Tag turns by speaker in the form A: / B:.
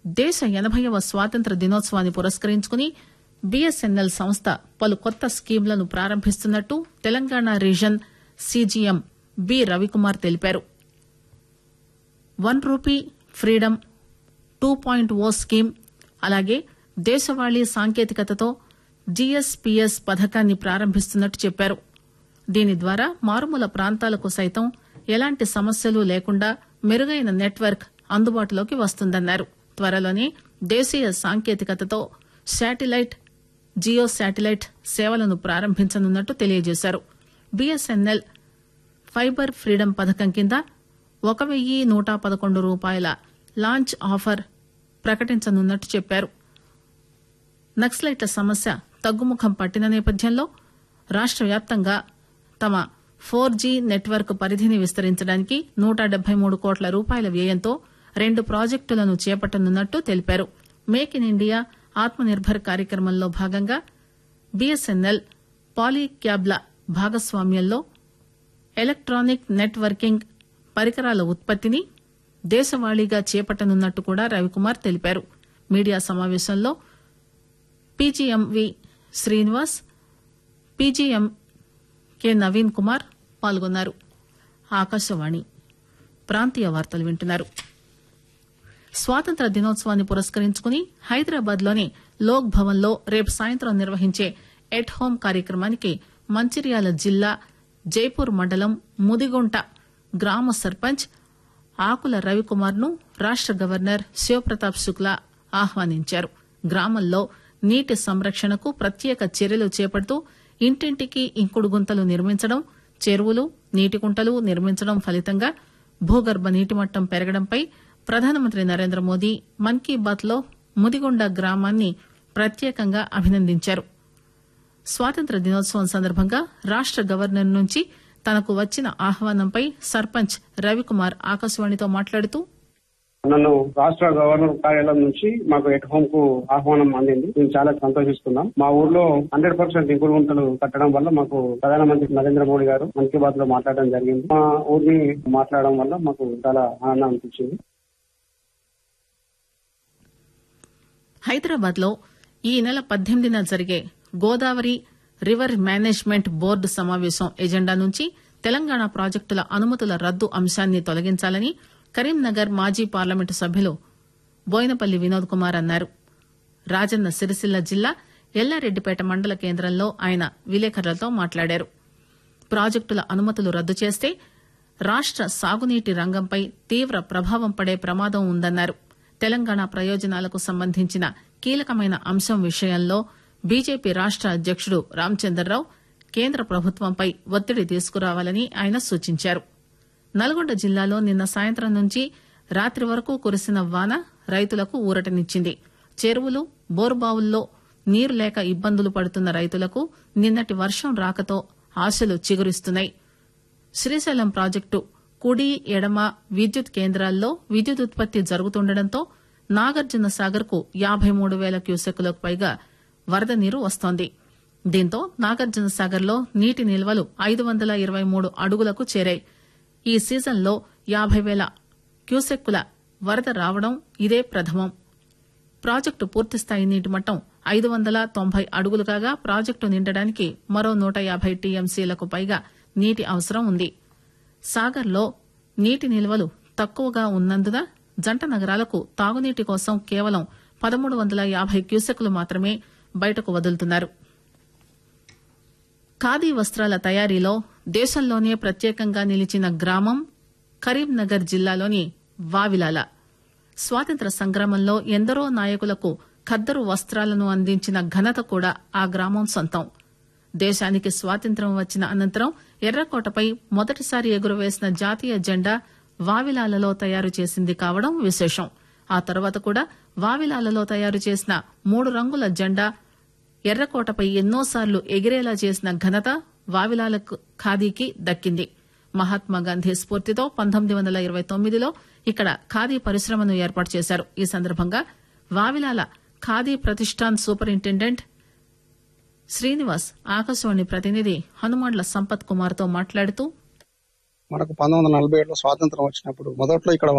A: దేశ ఎనభైవ స్వాతంత్ర దినోత్సవాన్ని పురస్కరించుకుని బీఎస్ఎన్ఎల్ సంస్థ పలు కొత్త స్కీంలను ప్రారంభిస్తున్నట్టు Telangana region CGM B Ravikumar తెలిపారు one rupee freedom two point O scheme అలాగే దేశవాళీ సాంకేతికతతో జీఎస్పీఎస్ పథకాన్ని ప్రారంభిస్తున్నట్టు చెప్పారు దీని ద్వారా మారుమూల ప్రాంతాలకు సైతం ఎలాంటి సమస్యలు లేకుండా మెరుగైన నెట్వర్క్ అందుబాటులోకి వస్తుందన్నారు త్వరలోనే దేశీయ సాంకేతికతతో శాటిలైట్ జియో శాటిలైట్ సేవలను ప్రారంభించనున్నట్టు తెలియజేశారు బీఎస్ఎన్ఎల్ ఫైబర్ ఫ్రీడమ్ పథకం కింద ఒక వెయ్యి నూట పదకొండు రూపాయల లాంచ్ ఆఫర్ ప్రకటించనున్నట్టు చెప్పారు నక్సలైట్ల సమస్య తగ్గుముఖం పట్టిన నేపథ్యంలో రాష్ట వ్యాప్తంగా తమ ఫోర్ జీ నెట్వర్క్ పరిధిని విస్తరించడానికి నూట డెబ్బై మూడు కోట్ల రూపాయల వ్యయంతో రెండు ప్రాజెక్టులను చేపట్టనున్నట్టు తెలిపారు మేక్ ఇన్ ఇండియా ఆత్మ నిర్భర్ కార్యక్రమంలో భాగంగా బీఎస్ఎన్ఎల్ పాలీక్యాబ్ల భాగస్వామ్యంలో ఎలక్ట్రానిక్ నెట్వర్కింగ్ పరికరాల ఉత్పత్తిని దేశవాళీగా చేపట్టనున్నట్టు కూడా రవికుమార్ తెలిపారు మీడియా సమావేశంలో PGM V Srinivas PGM K Naveen Kumar పాల్గొన్నారు ఆకాశవాణి ప్రాంతీయ వార్తలు వింటున్నారు స్వాతంత్ర దినోత్సవాన్ని పురస్కరించుకుని హైదరాబాద్ లోని లోక్ భవన్ లో రేపు సాయంత్రం నిర్వహించే ఎట్ హోం కార్యక్రమానికి మంచిర్యాల జిల్లా జైపూర్ మండలం ముదిగుంట గ్రామ సర్పంచ్ ఆకుల రవికుమార్ ను రాష్ట గవర్నర్ శివప్రతాప్ శుక్లా ఆహ్వానించారు గ్రామంలో నీటి సంరక్షణకు ప్రత్యేక చర్యలు చేపడుతూ ఇంటింటికి ఇంకుడు గుంతలు నిర్మించడం చెరువులు నీటి కుంటలు నిర్మించడం ఫలితంగా భూగర్భ నీటి మట్టం పెరగడంపై ప్రధానమంత్రి నరేంద్ర మోదీ మన్ కీ బాత్ లో ముదిగొండ గ్రామాన్ని ప్రత్యేకంగా అభినందించారు స్వాతంత్ర దినోత్సవం సందర్భంగా రాష్ట గవర్నర్ నుంచి తనకు వచ్చిన ఆహ్వానంపై సర్పంచ్ రవికుమార్ ఆకాశవాణితో మాట్లాడుతూ
B: నన్ను రాష్ట్ర గవర్నర్ కార్యాలయం నుంచి మాకు ఎట్ హోమ్ కు ఆహ్వానం అందింది మేము చాలా సంతోషిస్తున్నాం మా ఊర్లో హండ్రెడ్ పర్సెంట్ ఇంకుడు గుంటలు కట్టడం వల్ల మాకు ప్రధానమంత్రి నరేంద్ర మోడీ గారు మన్ కీ బాత్ లో మాట్లాడడం జరిగింది మా ఊరిని మాట్లాడడం వల్ల మాకు చాలా ఆనందం అనిపించింది
A: హైదరాబాద్ లో ఈ నెల పద్దెనిమిదిన జరిగే గోదావరి రివర్ మేనేజ్మెంట్ బోర్డు సమావేశం ఎజెండా నుంచి తెలంగాణ ప్రాజెక్టుల అనుమతుల రద్దు అంశాన్ని తొలగించాలని కరీంనగర్ మాజీ పార్లమెంటు సభ్యులు బోయినపల్లి వినోద్ కుమార్ అన్నారు రాజన్న సిరిసిల్ల జిల్లా ఎల్లారెడ్డిపేట మండల కేంద్రంలో ఆయన విలేకరులతో మాట్లాడారు ప్రాజెక్టుల అనుమతులు రద్దు చేస్తే రాష్ట సాగునీటి రంగంపై తీవ్ర ప్రభావం పడే ప్రమాదం ఉందన్నారు తెలంగాణ ప్రయోజనాలకు సంబంధించిన కీలకమైన అంశం విషయంలో బీజేపీ రాష్ట అధ్యకుడు రామచందర్రావు కేంద్ర ప్రభుత్వంపై ఒత్తిడి తీసుకురావాలని ఆయన సూచించారు నల్గొండ జిల్లాలో నిన్న సాయంత్రం నుంచి రాత్రి వరకు కురిసిన వాన రైతులకు ఊరటనిచ్చింది చెరువులు బోరుబావుల్లో నీరు లేక ఇబ్బందులు పడుతున్న రైతులకు నిన్నటి వర్షం రాకతో ఆశలు చిగురిస్తున్నాయి శ్రీశైలం ప్రాజెక్టు కుడి ఎడమ విద్యుత్ కేంద్రాల్లో విద్యుత్ ఉత్పత్తి జరుగుతుండటంతో నాగార్జున సాగర్ కు యాబై మూడు పేల క్యూసెక్కులకు పైగా వరద నీరు వస్తోంది దీంతో నాగార్జున సాగర్ లో నీటి నిల్వలు ఐదు వందల ఇరవై మూడు అడుగులకు చేరాయి ఈ సీజన్లో యాబై పేల క్యూసెక్కుల వరద రావడం ఇదే ప్రథమం ప్రాజెక్టు పూర్తిస్థాయి నీటి మట్టం ఐదు వందల తొంభై అడుగులు కాగా ప్రాజెక్టు నిండడానికి మరో నూట యాభై టీఎంసీలకు పైగా నీటి అవసరం ఉంది సాగర్లో నీటి నిల్వలు తక్కువగా ఉన్నందున జంట నగరాలకు తాగునీటి కోసం కేవలం పదమూడు వందల యాభై క్యూసెక్లు మాత్రమే బయటకు వదులుతున్నారు ఖాదీ వస్త్రాల తయారీలో దేశంలోనే ప్రత్యేకంగా నిలిచిన గ్రామం కరీంనగర్ జిల్లాలోని వావిలాల స్వాతంత్ర సంగ్రామంలో ఎందరో నాయకులకు ఖద్దరు వస్త్రాలను అందించిన ఘనత కూడా ఆ గ్రామం సొంతం దేశానికి స్వాతంత్ర్యం వచ్చిన అనంతరం ఎర్రకోటపై మొదటిసారి ఎగురవేసిన జాతీయ జెండా వావిలాలలో తయారు చేసింది కావడం విశేషం ఆ తర్వాత కూడా వావిలాలలో తయారు చేసిన మూడు రంగుల జెండా ఎర్రకోటపై ఎన్నోసార్లు ఎగిరేలా చేసిన ఘనత వావిలాల ఖాదీకి దక్కింది మహాత్మాగాంధీ స్ఫూర్తితో పంతొమ్మిది వందల ఇరవై తొమ్మిదిలో ఇక్కడ ఖాదీ పరిశ్రమను ఏర్పాటు చేశారు ఈ సందర్భంగా వావిలాల ఖాదీ ప్రతిష్టాన్ సూపరింటెండెంట్ శ్రీనివాస్ ఆకాశవాణి ప్రతినిధి హనుమాండ్ల సంపత్ కుమార్ తో మాట్లాడుతూ
C: మనకు పంతొమ్మిది వందల నలభై ఏడులో స్వాతంత్రం వచ్చినప్పుడు మొదట్లో ఇక్కడ